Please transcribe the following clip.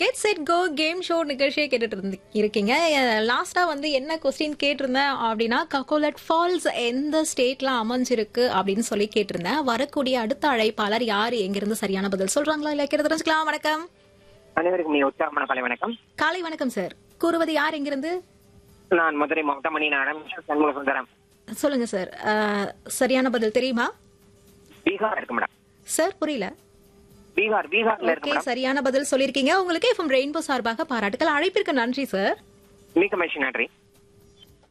get set go game show நிகழ்ச்சியை கேட்டுட்டு இருந்து- இருக்கீங்க லாஸ்டா வந்து என்ன கொஸ்டின் கேட்டிருந்தேன் அப்படின்னா கக்கோலட் ஃபால்ஸ் எந்த ஸ்டேட்ல அமைஞ்சிருக்கு அப்படின்னு சொல்லி கேட்டிருந்தேன் வரக்கூடிய அடுத்த அழைப்பாளர் யாரு எங்கிருந்து சரியான பதில் சொல்றாங்களா இல்ல கேட்டு தெரிஞ்சுக்கலாம் வணக்கம் அனைவருக்கும் நீ உற்சாகமான காலை வணக்கம் காலை வணக்கம் சார் கூறுவது யார் எங்கிருந்து நான் மதுரை மாவட்டம் மணி நாடம் சண்முக சுந்தரம் சொல்லுங்க சார் அஹ், சரியான பதில் தெரியுமா பீகார் இருக்கு மேடம் சார் புரியல பீகார் பீகார்ல இருக்கு ஓகே மேடம் சரியான பதில் சொல்லியிருக்கீங்க உங்களுக்கு எஃப்எம் ரெயின்போ சார்பாக பாராட்டுகள் அழைப்பிற்கு நன்றி சார் மிக்க மகிழ்ச்சி நன்றி